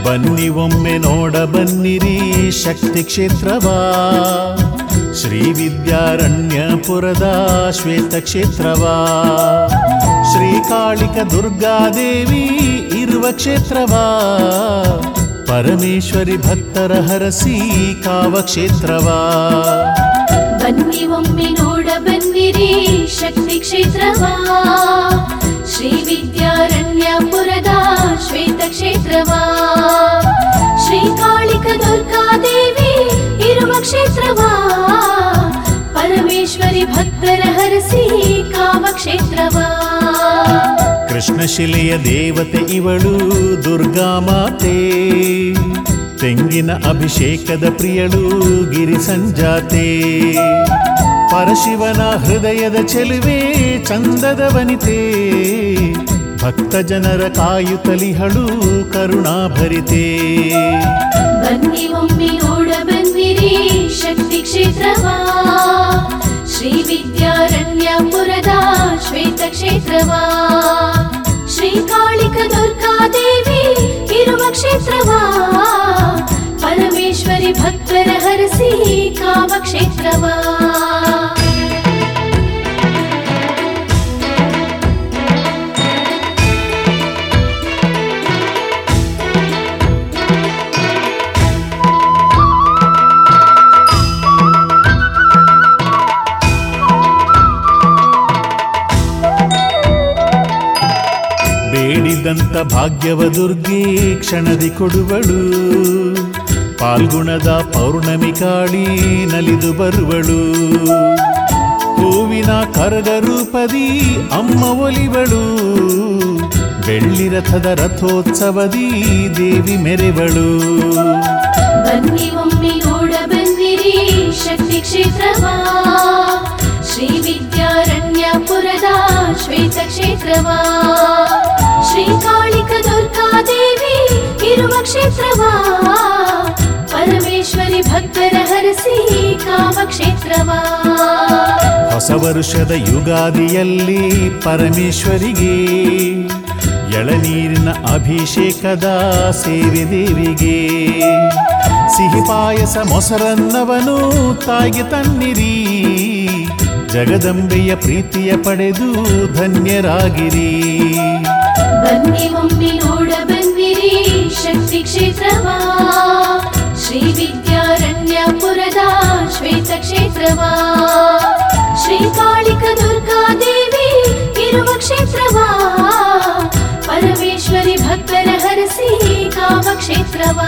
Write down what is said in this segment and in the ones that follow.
ಬನ್ನಿ ಒಮ್ಮೆ ನೋಡ ಬನ್ನಿರಿ ಶಕ್ತಿ ಕ್ಷೇತ್ರವಾ ಶ್ರೀ ವಿದ್ಯಾರಣ್ಯಪುರದ ಶ್ವೇತ ಕ್ಷೇತ್ರವಾ ಶ್ರೀಕಾಳಿಕ ದುರ್ಗಾದೇವಿ ಇರುವ ಕ್ಷೇತ್ರವಾ ಪರಮೇಶ್ವರಿ ಭಕ್ತರ ಹರಸಿ ಕಾವ ಕ್ಷೇತ್ರವಾ ಬನ್ನಿ ಒಮ್ಮೆ ನೋಡ ಬನ್ನಿರಿ ಶಕ್ತಿ ಕ್ಷೇತ್ರವಾ ಶ್ರೀ ವಿದ್ಯಾರಣ್ಯಪುರದ ಶ್ವೇತ ಕ್ಷೇತ್ರವಾ ಶ್ರೀಕಾಳಿಕ ದುರ್ಗಾದೇವಿ ಇರುವ ಕ್ಷೇತ್ರವಾ ಪರಮೇಶ್ವರಿ ಭಕ್ತರ ಹರಸಿ ಕಾಮ ಕ್ಷೇತ್ರವಾ ಕೃಷ್ಣಶಿಲೆಯ ದೇವತೆ ಇವಳು ದುರ್ಗಾ ಮಾತೆ ತೆಂಗಿನ ಅಭಿಷೇಕದ ಪ್ರಿಯಳು ಗಿರಿ ಸಂಜಾತೆ ಪರಶಿವನ ಹೃದಯದ ಚೆಲುವೆ ಚಂದದ ವನಿತೆ ಭಕ್ತ ಜನರ ಕಾಯುತ್ತಲಿಹಳು ಕರುಣಾಭರಿತೆ ಬನ್ನಿ ಒಮ್ಮೆ ನೋಡ ಬನ್ನಿರಿ ಶಕ್ತಿ ಕ್ಷೇತ್ರವಾ ಶ್ರೀ ವಿದ್ಯಾರಣ್ಯಪುರದ ಶ್ವೇತ ಕ್ಷೇತ್ರವಾ ಶ್ರೀಕಾಳಿಕ ದುರ್ಗಾದೇವಿ ಇರುವ ಕ್ಷೇತ್ರವಾ ಪರಮೇಶ್ವರಿ ಭಕ್ತರ ಹರಸಿ ಕಾಮ ಕ್ಷೇತ್ರವಾ ಬೇಡಿದಂತ ಭಾಗ್ಯವ ದುರ್ಗೆ ಕ್ಷಣದಿ ಕೊಡುವಳು ಪಾಲ್ಗುಣದ ಪೌರ್ಣಮಿ ಕಾಳಿ ನಲಿದು ಬರುವಳು ಹೂವಿನ ಕರಗ ರೂಪದಿ ಅಮ್ಮ ಒಲಿವಳು ಬೆಳ್ಳಿ ರಥದ ರಥೋತ್ಸವದಿ ದೇವಿ ಮೆರೆವಳು ಬನ್ನಿ ಒಮ್ಮೆ ನೋಡ ಬನ್ನಿರಿ ಶಕ್ತಿ ಕ್ಷೇತ್ರವಾ ಶ್ರೀ ವಿದ್ಯಾರಣ್ಯಪುರದ ಶ್ವೇತ ಕ್ಷೇತ್ರವಾ ಶ್ರೀಕಾಳಿಕ ದುರ್ಗಾದೇವಿ ಇರುವ ಕ್ಷೇತ್ರವಾ ಪರಮೇಶ್ವರಿ ಭಕ್ತರ ಹರಸಿ ಕಾಮ ಕ್ಷೇತ್ರವಾ ಹೊಸ ವರುಷದ ಯುಗಾದಿಯಲ್ಲಿ ಪರಮೇಶ್ವರಿಗೆ ಎಳನೀರಿನ ಅಭಿಷೇಕದ ಸೇವೆ ದೇವಿಗೆ ಸಿಹಿ ಪಾಯಸ ಮೊಸರನ್ನವನು ತಾಯಿಗೆ ತನ್ನಿರಿ ಜಗದಂಬೆಯ ಪ್ರೀತಿಯ ಪಡೆದು ಧನ್ಯರಾಗಿರಿ ಬನ್ನಿ ಒಮ್ಮೆ ನೋಡ ಬನ್ನಿರಿ ಶಕ್ತಿ ಕ್ಷೇತ್ರವಾ ಶ್ರೀ ವಿದ್ಯಾರಣ್ಯಪುರದ ಶ್ವೇತ ಕ್ಷೇತ್ರವಾ ಶ್ರೀಕಾಳಿಕ ದುರ್ಗಾದೇವಿ ಇರುವ ಕ್ಷೇತ್ರವಾ ಪರಮೇಶ್ವರಿ ಭಕ್ತರ ಹರಸಿ ಕಾಮ ಕ್ಷೇತ್ರವಾ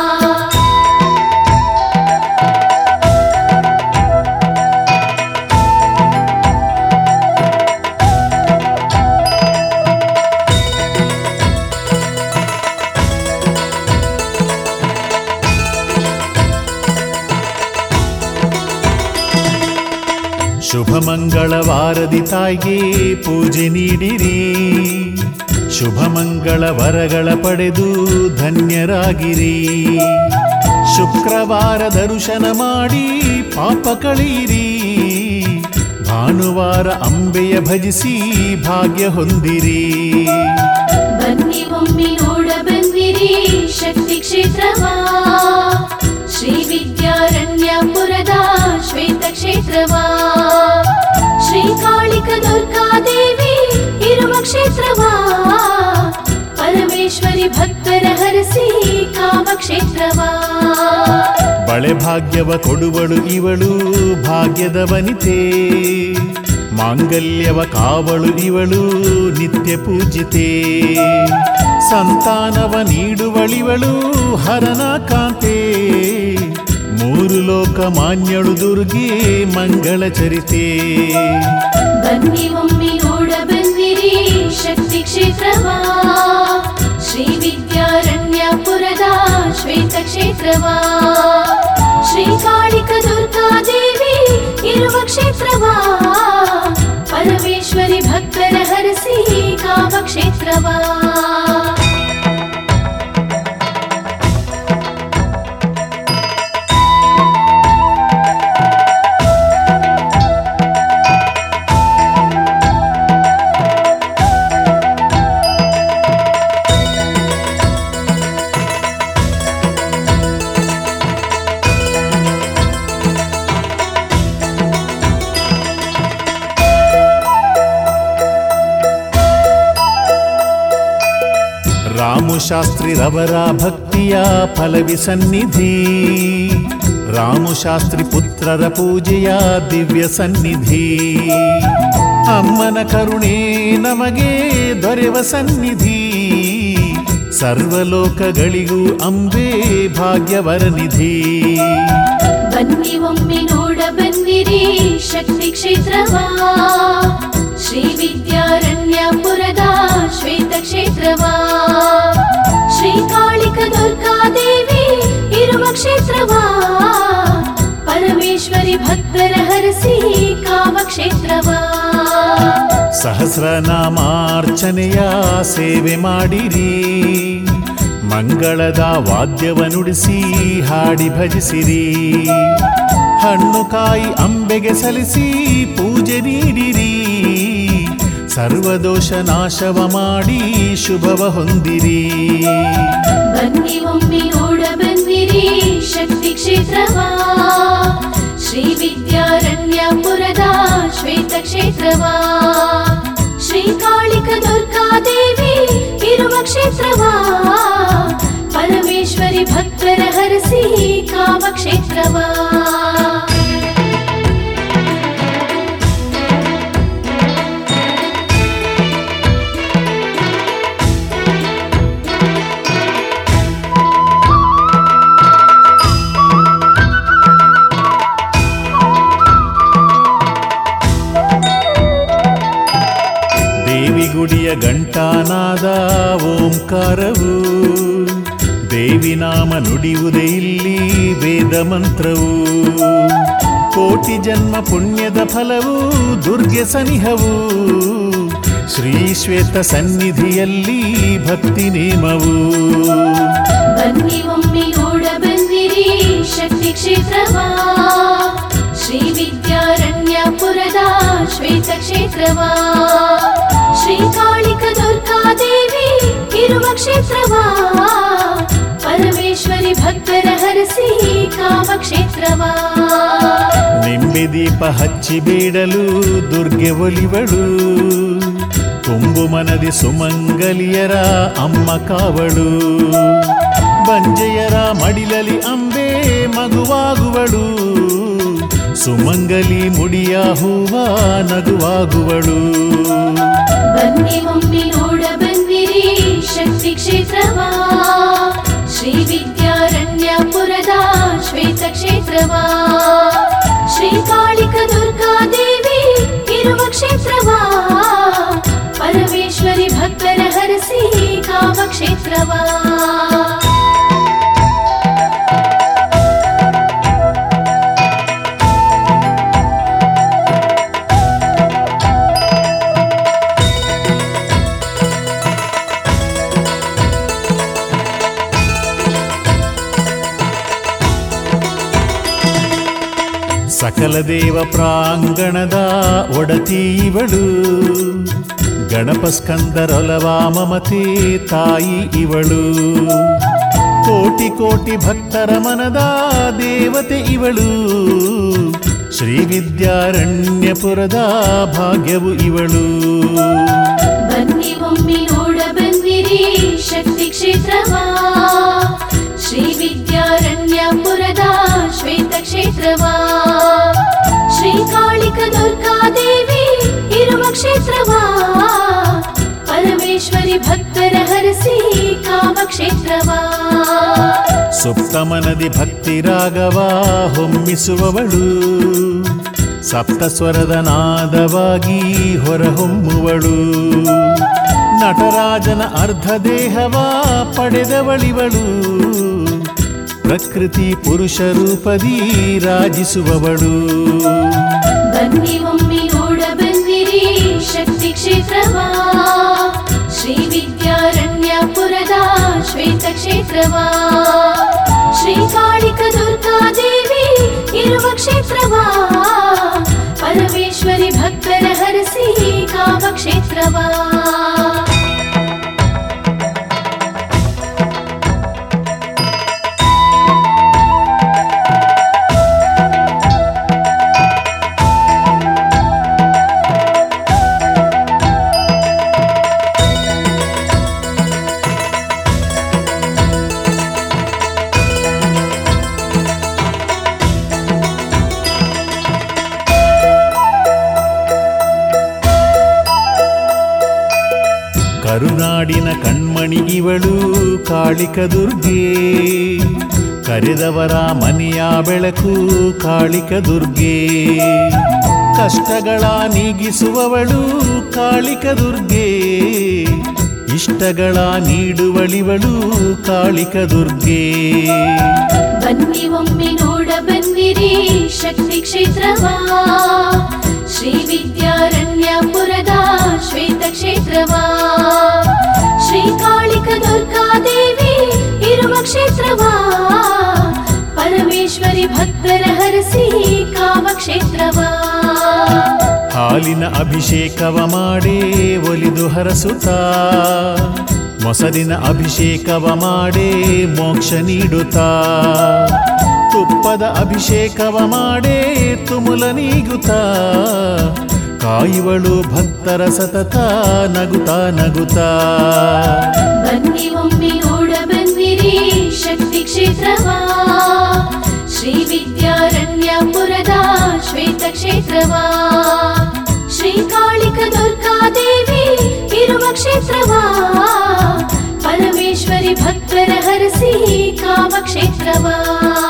ಶುಭ ಮಂಗಳವಾರದಿ ತಾಯಿಗೆ ಪೂಜೆ ನೀಡಿರಿ ಶುಭ ಮಂಗಳ ವರಗಳ ಪಡೆದು ಧನ್ಯರಾಗಿರಿ ಶುಕ್ರವಾರ ದರ್ಶನ ಮಾಡಿ ಪಾಪ ಕಳೀರಿ ಭಾನುವಾರ ಅಂಬೆಯ ಭಜಿಸಿ ಭಾಗ್ಯ ಹೊಂದಿರಿ ಬನ್ನಿ ಒಮ್ಮೆ ನೋಡ ಬನ್ನಿರಿ ಶಕ್ತಿ ಕ್ಷೇತ್ರವಾ ಶ್ರೀ ವಿದ್ಯಾರಣ್ಯಪುರದ ಶ್ವೇತ ಕ್ಷೇತ್ರವಾ ಶ್ರೀಕಾಳಿಕ ದುರ್ಗಾದೇವಿ ಇರುವ ಕ್ಷೇತ್ರವಾ ಪರಮೇಶ್ವರಿ ಭಕ್ತರ ಹರಸಿ ಕಾಮ ಕ್ಷೇತ್ರವಾ ಬಳೆ ಭಾಗ್ಯವ ಕೊಡುವಳು ಇವಳು ಭಾಗ್ಯದ ವನಿತೆ ಮಾಂಗಲ್ಯವ ಕಾವಳು ಇವಳು ನಿತ್ಯ ಪೂಜಿತೆ ಸಂತಾನವ ನೀಡುವಳಿವಳು ಹರನ ಕಾಂತೆ ಮೂರು ಲೋಕ ಮಾನ್ಯಳು ದುರ್ಗೆ ಮಂಗಳ ಚರಿತೆ ಬನ್ನಿ ಒಮ್ಮೆ ನೋಡ ಬನ್ನಿರಿ ಶಕ್ತಿ ಕ್ಷೇತ್ರವಾ ಶ್ರೀ ವಿದ್ಯಾರಣ್ಯಪುರದ ಶ್ವೇತ ಕ್ಷೇತ್ರವಾ ಶ್ರೀಕಾಳಿಕ ದುರ್ಗಾದೇವಿ ಇರುವ ಕ್ಷೇತ್ರವಾ ಪರಮೇಶ್ವರಿ ಭಕ್ತರ ಹರಸಿ ಕಾಮ ಕ್ಷೇತ್ರವಾ ರಾಮಶಾಸ್ತ್ರಿರವರ ಭಕ್ತಿಯ ಫಲವಿ ಸನ್ನಿಧಿ ರಾಮಶಾಸ್ತ್ರಿ ಪುತ್ರರ ಪೂಜೆಯ ದಿವ್ಯ ಸನ್ನಿಧಿ ಅಮ್ಮನ ಕರುಣೆ ನಮಗೆ ದೊರೆವ ಸನ್ನಿಧಿ ಸರ್ವಲೋಕಗಳಿಗೂ ಅಂಬೆ ಭಾಗ್ಯವರ ನಿಧಿ ಬನ್ನಿ ಒಮ್ಮೆ ನೋಡ ಬನ್ನಿರಿ ಶಕ್ತಿ ಕ್ಷೇತ್ರವಾ ಶ್ರೀ ವಿದ್ಯಾರಣ್ಯಪುರದ ಶ್ವೇತ ಕ್ಷೇತ್ರವಾ ಶ್ರೀ ಕಾಳಿಕ ದುರ್ಗಾದೇವಿ ಇರುವ ಕ್ಷೇತ್ರವಾ ಪರಮೇಶ್ವರಿ ಭಕ್ತರ ಹರಸಿ ಕಾಮ ಕ್ಷೇತ್ರವಾ ಸಹಸ್ರನಾಮಾರ್ಚನೆಯ ಸೇವೆ ಮಾಡಿರಿ ಮಂಗಳದ ವಾದ್ಯವ ನುಡಿಸಿ ಹಾಡಿ ಭಜಿಸಿರಿ ಹಣ್ಣು ಕಾಯಿ ಅಂಬೆಗೆ ಸಲ್ಲಿಸಿ ಪೂಜೆ ನೀಡಿರಿ ಸರ್ವದೋಷ ನಾಶವ ಮಾಡಿ ಶುಭವ ಹೊಂದಿರಿ ಬನ್ನಿ ಒಮ್ಮೆ ನೋಡ ಬನ್ನಿರಿ ಶಕ್ತಿ ಕ್ಷೇತ್ರವಾ ಶ್ರೀ ವಿದ್ಯಾರಣ್ಯಪುರದ ಶ್ವೇತ ಕ್ಷೇತ್ರವಾ ಶ್ರೀ ಕಾಳಿಕ ದುರ್ಗಾದೇವಿ ಇರುವ ಕ್ಷೇತ್ರವಾ ಪರಮೇಶ್ವರಿ ಭಕ್ತರ ಹರಸಿ ಕಾಮ ಕ್ಷೇತ್ರವಾ ದೇವಿ ಗುಡಿಯ ಘಂಟಾನಾದ ಓಂಕಾರವು ದೇವಿ ನಾಮ ನುಡಿಯುವುದೇ ಇಲ್ಲಿ ವೇದ ಮಂತ್ರವು ಕೋಟಿ ಜನ್ಮ ಪುಣ್ಯದ ಫಲವು ದುರ್ಗೆ ಸನಿಹವು ಶ್ರೀ ಶ್ವೇತ ಸನ್ನಿಧಿಯಲ್ಲಿ ಭಕ್ತಿ ನೇಮವು ಬನ್ನಿ ಒಮ್ಮೆ ನೋಡ ಬಂದಿರಿ ಶಕ್ತಿ ಕ್ಷೇತ್ರವಾ ಶ್ರೀ ವಿದ್ಯಾರಣ್ಯಪುರದ ಶ್ವೇತ ಕ್ಷೇತ್ರವಾ ಶ್ರೀ ಕಾಳಿಕ ದುರ್ಗಾದೇವಿ ಇರುವ ಕ್ಷೇತ್ರವಾ ಪರಮೇಶ್ವರಿ ಭಕ್ತರ ಹರಸಿ ಕಾಮ ಕ್ಷೇತ್ರವಾ ನಿಂಬೆ ದೀಪ ಹಚ್ಚಿ ಬೇಡಲು ದುರ್ಗೆ ಒಲಿವಳು ತುಂಬು ಮನದಿ ಸುಮಂಗಲಿಯರ ಅಮ್ಮ ಕಾವಳು ಬಂಜೆಯರ ಮಡಿಲಲಿ ಅಂಬೆ ಮಗುವಾಗುವಳು ಸುಮಂಗಲಿ ಮುಡಿಯ ಹೂವ ನಗುವಾಗುವಳು ಬನ್ನಿ ಒಮ್ಮೆ ನೋಡ ಬಂದಿರಿ ಶಕ್ತಿ ಕ್ಷೇತ್ರವಾ ಶ್ರೀ ವಿದ್ಯಾರಣ್ಯಪುರದ ಶ್ವೇತ ಕ್ಷೇತ್ರವಾ ಶ್ರೀ ಕಾಳಿಕ ದುರ್ಗಾದೇವಿ ಇರುವ ಕ್ಷೇತ್ರವಾ ಪರಮೇಶ್ವರಿ ಭಕ್ತರ ಹರಸಿ ಕಾಮ ಕ್ಷೇತ್ರವಾ ಸಕಲ ದೇವ ಪ್ರಾಂಗಣದ ಒಡತಿ ಇವಳು ಗಣಪ ಸ್ಕಂದರೊಲವ ಮಮತೆ ತಾಯಿ ಇವಳು ಕೋಟಿ ಕೋಟಿ ಭಕ್ತರ ಮನದ ದೇವತೆ ಇವಳು ಶ್ರೀ ವಿದ್ಯಾರಣ್ಯಪುರದ ಭಾಗ್ಯವು ಇವಳು ಬನ್ನಿ ಒಮ್ಮೆ ನೋಡ ಬಂದಿರಿ ಶಕ್ತಿ ಕ್ಷೇತ್ರವಾ ಶ್ರೀ ವಿದ್ಯಾರಣ್ಯಪುರದ ಶ್ವೇತ ಕ್ಷೇತ್ರವಾ ಶ್ರೀ ಕಾಳಿಕ ದುರ್ಗಾದೇವಿ ಇರುವ ಕ್ಷೇತ್ರವಾ ಪರಮೇಶ್ವರಿ ಭಕ್ತರ ಹರಸಿ ಕಾಮ ಕ್ಷೇತ್ರವಾ ಸುಪ್ತ ಮನದಿ ಭಕ್ತಿ ರಾಗವ ಹೊಮ್ಮಿಸುವವಳು ಸಪ್ತ ಸ್ವರದ ನಾದವಾಗಿ ಹೊರಹೊಮ್ಮುವಳು ನಟರಾಜನ ಅರ್ಧ ದೇಹವ ಪಡೆದವಳಿವಳು ಪ್ರಕೃತಿ ಪುರುಷ ರೂಪದಿ ರಾಜಿಸುವವಳು ಬನ್ನಿ ಒಮ್ಮೆ ನೋಡ ಬಂದಿರಿ ಶಕ್ತಿ ಕ್ಷೇತ್ರವಾ ಶ್ರೀ ವಿದ್ಯಾರಣ್ಯಪುರದ ಶ್ವೇತ ಕ್ಷೇತ್ರವಾ ಶ್ರೀ ಕಾಳಿಕ ದುರ್ಗಾದೇವಿ ಇರುವ ಕ್ಷೇತ್ರವಾ ಪರಮೇಶ್ವರಿ ಭಕ್ತರ ಹರಸಿ ಕಾಮ ಕ್ಷೇತ್ರವಾ ನಾಡಿನ ಕಣ್ಮಣಿ ಇವಳು ಕಾಳಿಕ ದುರ್ಗೆ ಕರೆದವರ ಮನೆಯ ಬೆಳಕು ಕಾಳಿಕ ದುರ್ಗೆ ಕಷ್ಟಗಳ ನೀಗಿಸುವವಳು ಕಾಳಿಕ ದುರ್ಗೆ ಇಷ್ಟಗಳ ನೀಡುವಳಿವಳು ಕಾಳಿಕ ದುರ್ಗೆ ಬನ್ನಿ ಒಮ್ಮೆ ನೋಡ ಬನ್ನಿರಿ ಶಕ್ತಿ ಕ್ಷೇತ್ರವಾ ಶ್ರೀ ವಿದ್ಯಾರಣ್ಯಪುರದ ಶ್ವೇತ ಕ್ಷೇತ್ರವಾ ಶ್ರೀ ಕಾಳಿಕ ದುರ್ಗಾದೇವಿ ಇರುವ ಕ್ಷೇತ್ರವಾ ಪರಮೇಶ್ವರಿ ಭಕ್ತರ ಹರಸಿ ಕಾಮ ಕ್ಷೇತ್ರವಾ ಹಾಲಿನ ಅಭಿಷೇಕವ ಮಾಡೇ ಒಲಿದು ಹರಸುತ್ತಾ ಮೊಸರಿನ ಅಭಿಷೇಕವ ಮಾಡೇ ಮೋಕ್ಷ ನೀಡುತ್ತಾ ತುಪ್ಪದ ಅಭಿಷೇಕವ ಮಾಡೇ ತುಮುಲ ನೀಗುತ್ತಾ ಕಾಯುವಳು ಭಕ್ತರ ಸತತ ನಗುತ್ತಾ ನಗುತ್ತಾ ಬನ್ನಿ ಒಮ್ಮೆ ನೋಡ ಬಂದಿರಿ ಶಕ್ತಿ ಕ್ಷೇತ್ರವಾ ಶ್ರೀ ವಿದ್ಯಾರಣ್ಯಪುರದ ಶ್ವೇತ ಕ್ಷೇತ್ರವಾ ಶ್ರೀ ಕಾಳಿಕ ದುರ್ಗಾದೇವಿ ಇರುವ ಕ್ಷೇತ್ರವಾ ಪರಮೇಶ್ವರಿ ಭಕ್ತರ ಹರಸಿ ಕಾಮ ಕ್ಷೇತ್ರವಾ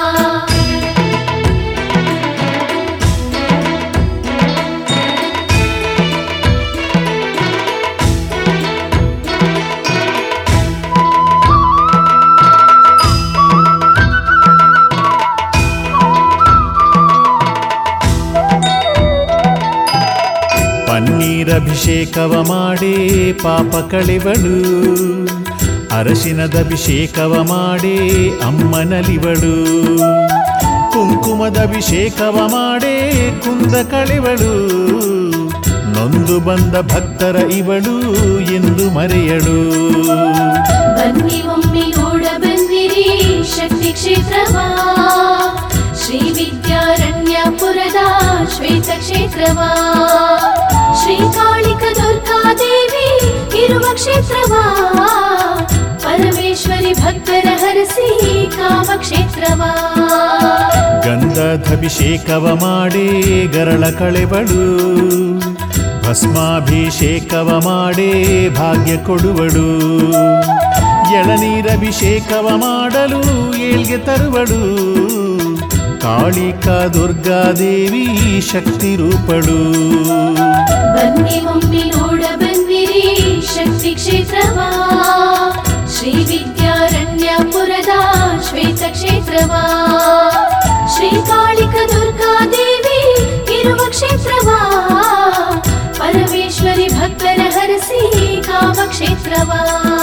ಪನ್ನೀರಭಿಷೇಕವ ಮಾಡೇ ಪಾಪ ಕಳೆವಳು ಅರಶಿನದ ಅಭಿಷೇಕವ ಮಾಡೇ ಅಮ್ಮನಲಿವಳು ಕುಂಕುಮದ ಅಭಿಷೇಕವ ಮಾಡೇ ಕುಂದ ಕಳೆವಳು ನೊಂದು ಬಂದ ಭಕ್ತರ ಇವಳು ಎಂದು ಮರೆಯಳು ಬನ್ನಿ ಒಮ್ಮೆ ನೋಡ ಬಂದಿರಿ ಶಕ್ತಿ ಕ್ಷೇತ್ರವಾ ಶ್ರೀ ವಿದ್ಯಾರಣ್ಯಪುರದ ಶ್ವೇತ ಕ್ಷೇತ್ರವಾ ಶ್ರೀ ಕಾಳಿಕ ದುರ್ಗಾದೇವಿ ಇರುವ ಕ್ಷೇತ್ರವಾ ಪರಮೇಶ್ವರಿ ಭಕ್ತರ ಹರಸಿ ಕಾಮ ಕ್ಷೇತ್ರವಾ ಗಂಧದಭಿಷೇಕವ ಮಾಡೇ ಗರಳ ಕಳೆವಳು ಭಸ್ಮಾಭಿಷೇಕವ ಮಾಡೇ ಭಾಗ್ಯ ಕೊಡುವಳು ಎಳನೀರಭಿಷೇಕವ ಮಾಡಲು ಏಳ್ಗೆ ತರುವಳು ಕಾಳಿಕಾ ದುರ್ಗಾದೇವಿ ಶಕ್ತಿ ರೂಪಳು ಬನ್ನಿ ಒಮ್ಮೆ ನೋಡ ಬಂದಿರಿ ಶಕ್ತಿ ಕ್ಷೇತ್ರವಾ ಶ್ರೀ ವಿದ್ಯಾರಣ್ಯಪುರದ ಶ್ವೇತ ಕ್ಷೇತ್ರವಾ ಶ್ರೀ ಕಾಳಿಕ ದುರ್ಗಾದೇವಿ ಇರುವ ಕ್ಷೇತ್ರವಾ ಪರಮೇಶ್ವರಿ ಭಕ್ತರ ಹರಸಿ ಕಾಮ ಕ್ಷೇತ್ರವಾ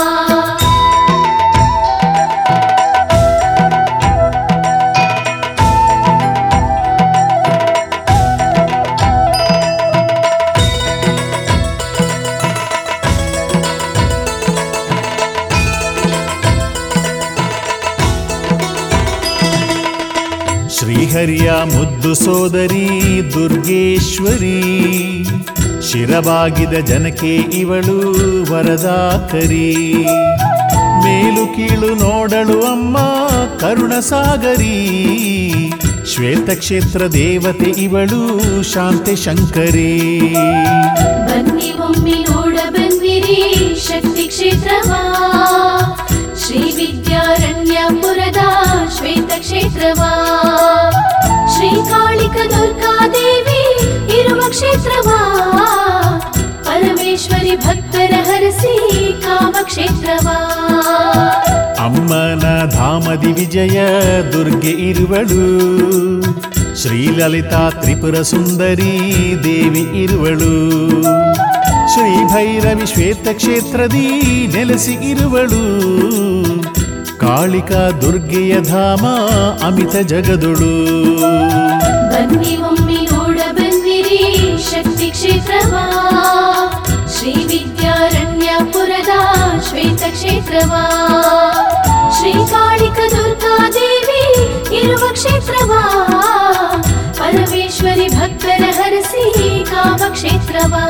ಶ್ರೀಹರಿಯ ಮುದ್ದು ಸೋದರಿ ದುರ್ಗೇಶ್ವರಿ ಶಿರಬಾಗಿದ ಜನಕ್ಕೆ ಇವಳು ವರದಾಕರಿ ಮೇಲು ಕೀಳು ನೋಡಳು ಅಮ್ಮ ಕರುಣಸಾಗರಿ ಶ್ವೇತಕ್ಷೇತ್ರ ದೇವತೆ ಇವಳು ಶಾಂತಿ ಶಂಕರಿ ಬನ್ನಿ ಒಮ್ಮೆ ನೋಡ ಬಂದಿರಿ ಶಕ್ತಿ ಕ್ಷೇತ್ರವಾ ಶ್ರೀ ವಿದ್ಯಾರಣ್ಯಪುರದ ಶ್ವೇತ ಕ್ಷೇತ್ರವಾ ಶ್ರೀ ಕಾಳಿಕ ದುರ್ಗಾದೇವಿ ಇರುವ ಕ್ಷೇತ್ರವಾ ಪರಮೇಶ್ವರಿ ಭಕ್ತರ ಹರಸಿ ಕಾಮ ಕ್ಷೇತ್ರವಾ ಅಮ್ಮನ ಧಾಮದಿ ವಿಜಯ ದುರ್ಗೆ ಇರುವಳು ಶ್ರೀಲಲಿತಾ ತ್ರಿಪುರ ಸುಂದರಿ ದೇವಿ ಇರುವಳು ಶ್ರೀ ಭೈರವಿ ಶ್ವೇತ ಕ್ಷೇತ್ರದಿ ನೆಲೆಸಿ ಇರುವಳು ಕಾಳಿಕಾ ದುರ್ಗೆಯ ಧಾಮ ಅಮಿತ ಜಗದುಳು ಬನ್ನಿ ಒಮ್ಮೆ ನೋಡ ಬಂದಿರಿ ಶಕ್ತಿ ಕ್ಷೇತ್ರವಾ ಶ್ರೀ ವಿದ್ಯಾರಣ್ಯಪುರದ ಶ್ವೇತ ಕ್ಷೇತ್ರವಾ ಶ್ರೀ ಕಾಳಿಕ ದುರ್ಗಾದೇವಿ ಇರುವ ಕ್ಷೇತ್ರವಾ ಪರಮೇಶ್ವರಿ ಭಕ್ತರ ಹರಸಿ ಕಾಮ ಕ್ಷೇತ್ರವಾ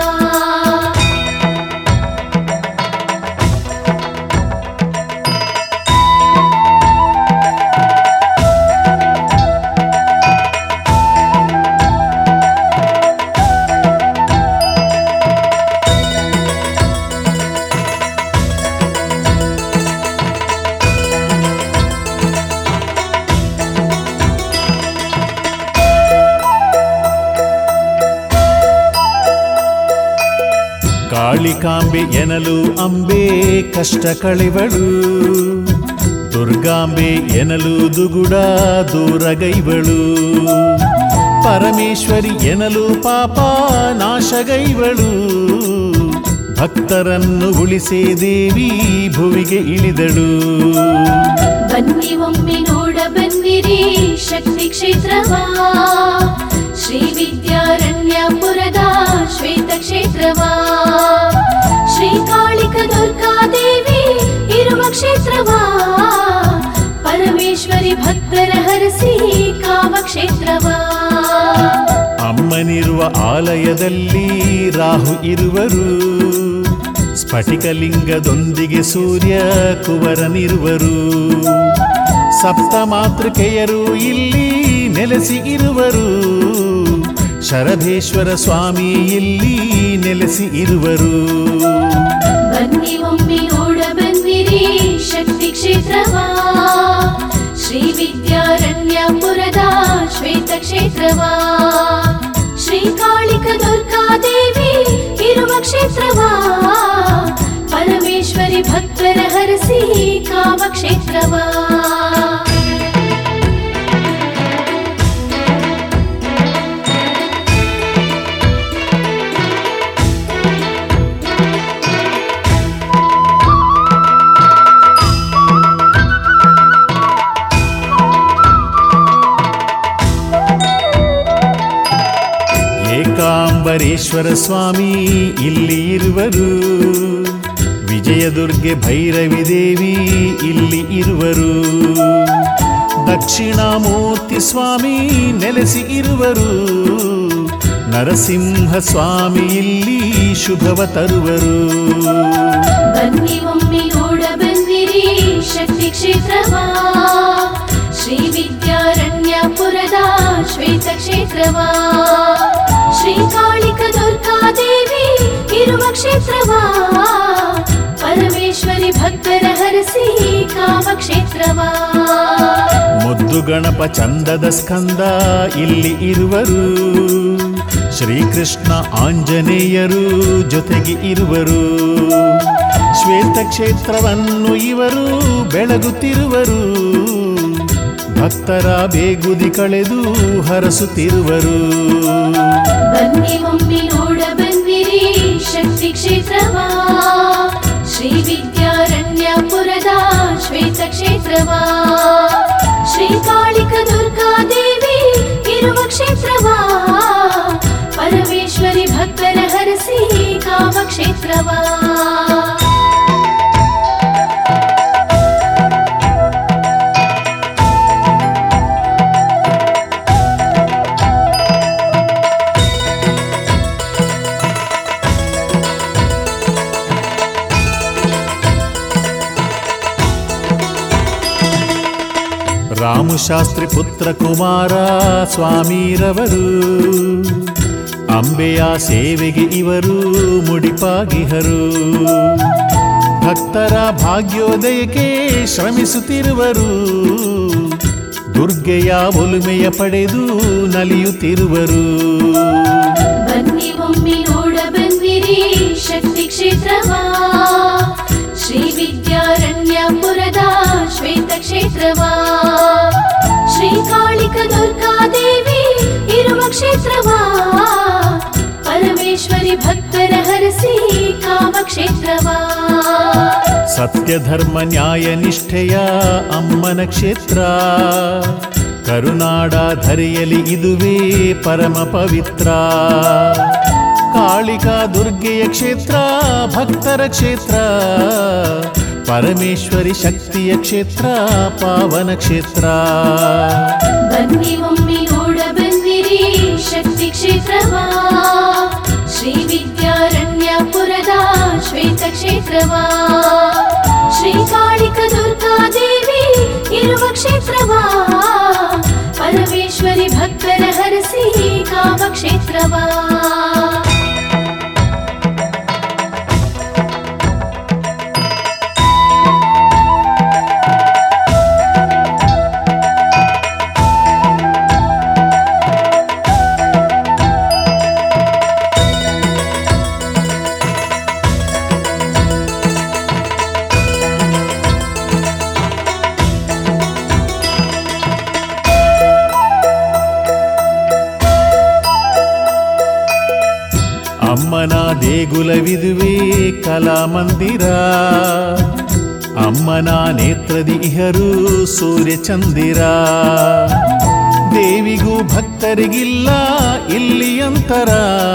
ಕಾಳಿಕಾಂಬೆ ಎನಲು ಅಂಬೆ ಕಷ್ಟ ಕಳೆವಳು ದುರ್ಗಾಂಬೆ ಎನಲು ದುಗುಡ ದೂರಗೈವಳು ಪರಮೇಶ್ವರಿ ಎನಲು ಪಾಪ ನಾಶಗೈವಳು ಭಕ್ತರನ್ನು ಉಳಿಸೇ ದೇವಿ ಭುವಿಗೆ ಇಳಿದಳು ಬನ್ನಿ ಒಮ್ಮೆ ನೋಡ ಬನ್ನಿರಿ ಶಕ್ತಿ ಕ್ಷೇತ್ರವಾ ಶ್ರೀ ವಿದ್ಯಾರಣ್ಯಪುರದ ಶ್ವೇತ ಕ್ಷೇತ್ರವಾ ಶ್ರೀ ಕಾಳಿಕ ದುರ್ಗಾದೇವಿ ಇರುವ ಕ್ಷೇತ್ರವಾ ಪರಮೇಶ್ವರಿ ಭಕ್ತರ ಹರಸಿ ಕಾಮ ಕ್ಷೇತ್ರವಾ ಅಮ್ಮನಿರುವ ಆಲಯದಲ್ಲಿ ರಾಹು ಇರುವರು ಸ್ಫಟಿಕಲಿಂಗದೊಂದಿಗೆ ಸೂರ್ಯ ಕುವರನಿರುವರು ಸಪ್ತ ಮಾತೃಕೆಯರು ಇಲ್ಲಿ ನೆಲೆಸಿ ಇರುವರು ಶರಭೇಶ್ವರ ಸ್ವಾಮಿ ಇಲ್ಲಿ ನೆಲೆಸಿ ಇರುವರು ಬನ್ನಿ ಒಮ್ಮೆ ನೋಡ ಬನ್ನಿರಿ ಶಕ್ತಿ ಕ್ಷೇತ್ರವಾ ಶ್ರೀ ವಿದ್ಯಾರಣ್ಯಪುರದ ಶ್ವೇತ ಕ್ಷೇತ್ರವಾ ಶ್ರೀ ಕಾಳಿಕ ದುರ್ಗಾದೇವಿ ಇರುವ ಕ್ಷೇತ್ರವಾ ಪರಮೇಶ್ವರಿ ಭಕ್ತರ ಹರಸಿ ಕಾಮ ಕ್ಷೇತ್ರವಾ ಏಕಾಂಬರೇಶ್ವರ ಸ್ವಾಮಿ ಇಲ್ಲಿ ಇರುವರು ವಿಜಯದುರ್ಗೆ ಭೈರವಿ ದೇವಿ ಇಲ್ಲಿ ಇರುವರು ದಕ್ಷಿಣಾಮೂರ್ತಿ ಸ್ವಾಮಿ ನೆಲೆಸಿ ಇರುವರು ನರಸಿಂಹ ಸ್ವಾಮಿ ಇಲ್ಲಿ ಶುಭವ ತರುವರು ಬನ್ನಿ ಒಮ್ಮೆ ನೋಡ ಬಂದಿರಿ ಶಕ್ತಿ ಕ್ಷೇತ್ರವಾ ಶ್ರೀ ವಿದ್ಯಾರಣ್ಯಪುರದ ಶ್ವೇತ ಕ್ಷೇತ್ರವಾ ಶ್ರೀ ಕಾಳಿಕ ದುರ್ಗಾದೇವಿ ಇರುವ ಕ್ಷೇತ್ರವಾ ಪರಮೇಶ್ವರಿ ಭಕ್ತರ ಹರಸಿ ಕಾಮ ಕ್ಷೇತ್ರವಾ ಮುದ್ದು ಗಣಪ ಚಂದದ ಸ್ಕಂದ ಇಲ್ಲಿ ಇರುವರು ಶ್ರೀಕೃಷ್ಣ ಆಂಜನೇಯರು ಜೊತೆಗೆ ಇರುವರು ಶ್ವೇತ ಕ್ಷೇತ್ರವನ್ನು ಇವರು ಬೆಳಗುತ್ತಿರುವರು ಭಕ್ತರ ಬೇಗುದಿ ಕಳೆದು ಹರಸುತ್ತಿರುವರು ಬನ್ನಿ ಒಮ್ಮೆ ನೋಡ ಬಂದಿರಿ ಶಕ್ತಿ ಕ್ಷೇತ್ರವಾ ಶ್ರೀ ವಿದ್ಯಾರಣ್ಯಪುರದ ಶ್ವೇತ ಕ್ಷೇತ್ರವಾ ಶ್ರೀ ಕಾಳಿಕ ದುರ್ಗಾದೇವಿ ಇರುವ ಕ್ಷೇತ್ರವಾ ಪರಮೇಶ್ವರಿ ಭಕ್ತರ ಹರಸಿ ಕಾಮ ಕ್ಷೇತ್ರವಾ ರಾಮಶಾಸ್ತ್ರಿ ಪುತ್ರ ಕುಮಾರ ಸ್ವಾಮೀರವರು ಅಂಬೆಯ ಸೇವೆಗೆ ಇವರು ಮುಡಿಪಾಗಿಹರು ಭಕ್ತರ ಭಾಗ್ಯೋದಯಕ್ಕೆ ಶ್ರಮಿಸುತ್ತಿರುವರು ದುರ್ಗೆಯ ಒಲುಮೆಯ ಪಡೆದು ನಲಿಯುತ್ತಿರುವರು ಬನ್ನಿ ಒಮ್ಮೆ ನೋಡ ಬಂದಿರಿ ಶಕ್ತಿ ಕ್ಷೇತ್ರವಾ ಶ್ರೀ ವಿದ್ಯಾರಣ್ಯಪುರದ ಶ್ವೇತ ಕ್ಷೇತ್ರವಾ ಶ್ರೀ ಕಾಳಿಕ ದುರ್ಗಾದೇವಿ ಇರುವ ಕ್ಷೇತ್ರವಾ ಪರಮೇಶ್ವರಿ ಭಕ್ತರ ಹರಸಿ ಕಾಮ ಕ್ಷೇತ್ರವಾ ಸತ್ಯಧರ್ಮ ನ್ಯಾಯ ನಿಷ್ಠೆಯ ಅಮ್ಮನ ಕ್ಷೇತ್ರ ಕರುನಾಡ ಧರೆಯಲಿ ಇದುವೇ ಪರಮ ಪವಿತ್ರ ಕಾಳಿಕಾ ದುರ್ಗೆಯ ಕ್ಷೇತ್ರ ಭಕ್ತರ ಕ್ಷೇತ್ರ ಪರಮೇಶ್ವರಿ ಶಕ್ತಿಯ ಕ್ಷೇತ್ರ ಪಾವನ ಕ್ಷೇತ್ರ ಬನ್ನಿ ಒಮ್ಮೆ ನೋಡ ಬಂದಿರಿ ಶಕ್ತಿ ಕ್ಷೇತ್ರವಾ ಶ್ರೀ ವಿದ್ಯಾರಣ್ಯಪುರದ ಶ್ವೇತ ಕ್ಷೇತ್ರವಾ ಶ್ರೀ ಕಾಳಿಕ ದುರ್ಗಾದೇವಿ ಇರುವ ಕ್ಷೇತ್ರವಾ ಪರಮೇಶ್ವರಿ ಭಕ್ತರ ಹರಸಿ ಕಾಮ ಕ್ಷೇತ್ರವಾ ದೇಗುಲವಿದುವೆ ಕಲಾಮಂದಿರ ಅಮ್ಮನ ನೇತ್ರದಿ ಇಹರು ಸೂರ್ಯಚಂದಿರ ದೇವಿಗೂ ಭಕ್ತರಿಗಿಲ್ಲ ಇಲ್ಲಿ ಅಂತರ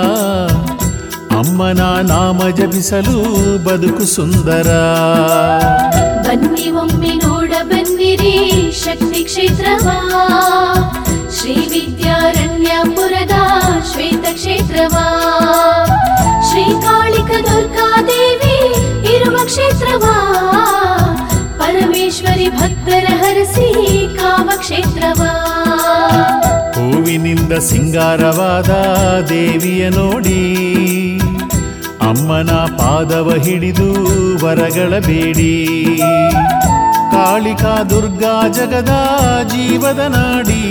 ಅಮ್ಮನ ನಾಮ ಜಪಿಸಲು ಬದುಕು ಸುಂದರ ಬನ್ನಿ ಒಮ್ಮೆ ನೋಡ ಬನ್ನಿರಿ ಶಕ್ತಿ ಕ್ಷೇತ್ರವಾ ಶ್ರೀ ವಿದ್ಯಾರಣ್ಯಪುರದ ಶ್ವೇತ ಕ್ಷೇತ್ರವಾ ಶ್ರೀ ಕಾಳಿಕ ದುರ್ಗಾದೇವಿ ಇರುವ ಕ್ಷೇತ್ರವಾ ಪರಮೇಶ್ವರಿ ಭಕ್ತರ ಹರಸಿ ಕಾಮ ಕ್ಷೇತ್ರವಾ ಹೂವಿನಿಂದ ಸಿಂಗಾರವಾದ ದೇವಿಯ ನೋಡಿ ಅಮ್ಮನ ಪಾದವ ಹಿಡಿದು ವರಗಳ ಬೇಡಿ ಕಾಳಿಕಾ ದುರ್ಗಾ ಜಗದ ಜೀವದ ನಾಡಿ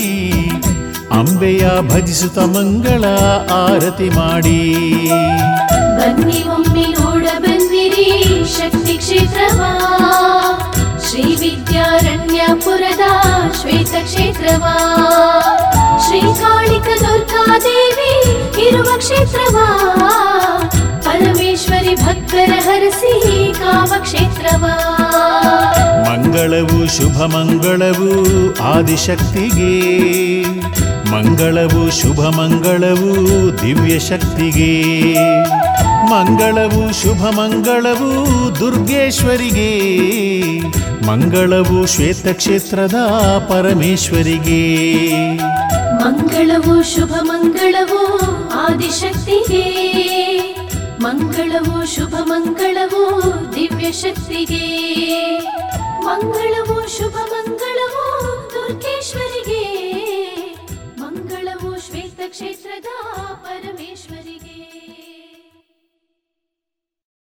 ಅಂಬೆಯ ಭಜಿಸುತ್ತ ಮಂಗಳ ಆರತಿ ಮಾಡಿ ಬನ್ನಿ ಒಮ್ಮೆ ನೋಡ ಬನ್ನಿರಿ ಶಕ್ತಿ ಕ್ಷೇತ್ರವಾ ಶ್ರೀ ವಿದ್ಯಾರಣ್ಯಪುರದ ಶ್ವೇತ ಕ್ಷೇತ್ರವಾ ಶ್ರೀ ಕಾಳಿಕ ದುರ್ಗಾದೇವಿ ಇರುವ ಕ್ಷೇತ್ರವಾ ಪರಮೇಶ್ವರಿ ಭಕ್ತರ ಹರಸಿ ಕಾಮ ಕ್ಷೇತ್ರವಾ ಮಂಗಳವು ಶುಭ ಮಂಗಳವು ಆದಿಶಕ್ತಿಗೆ ಮಂಗಳವು ಶುಭ ಮಂಗಳವು ದಿವ್ಯ ಶಕ್ತಿಗೆ ಮಂಗಳವು ಶುಭ ಮಂಗಳವು ದುರ್ಗೇಶ್ವರಿಗೆ ಮಂಗಳವು ಶ್ವೇತ ಕ್ಷೇತ್ರದ ಪರಮೇಶ್ವರಿಗೆ ಮಂಗಳವು ಶುಭ ಮಂಗಳವು ಆದಿಶಕ್ತಿಗೆ ಮಂಗಳವು ಶುಭ ಮಂಗಳವು ದಿವ್ಯ ಶಕ್ತಿಗೆ ಮಂಗಳವು ಶುಭ ಮಂಗಳವು ದುರ್ಗೇಶ್ವರಿಗೆ ಮಂಗಳವು ಶ್ವೇತ ಕ್ಷೇತ್ರದ ಪರಮೇಶ್ವರಿ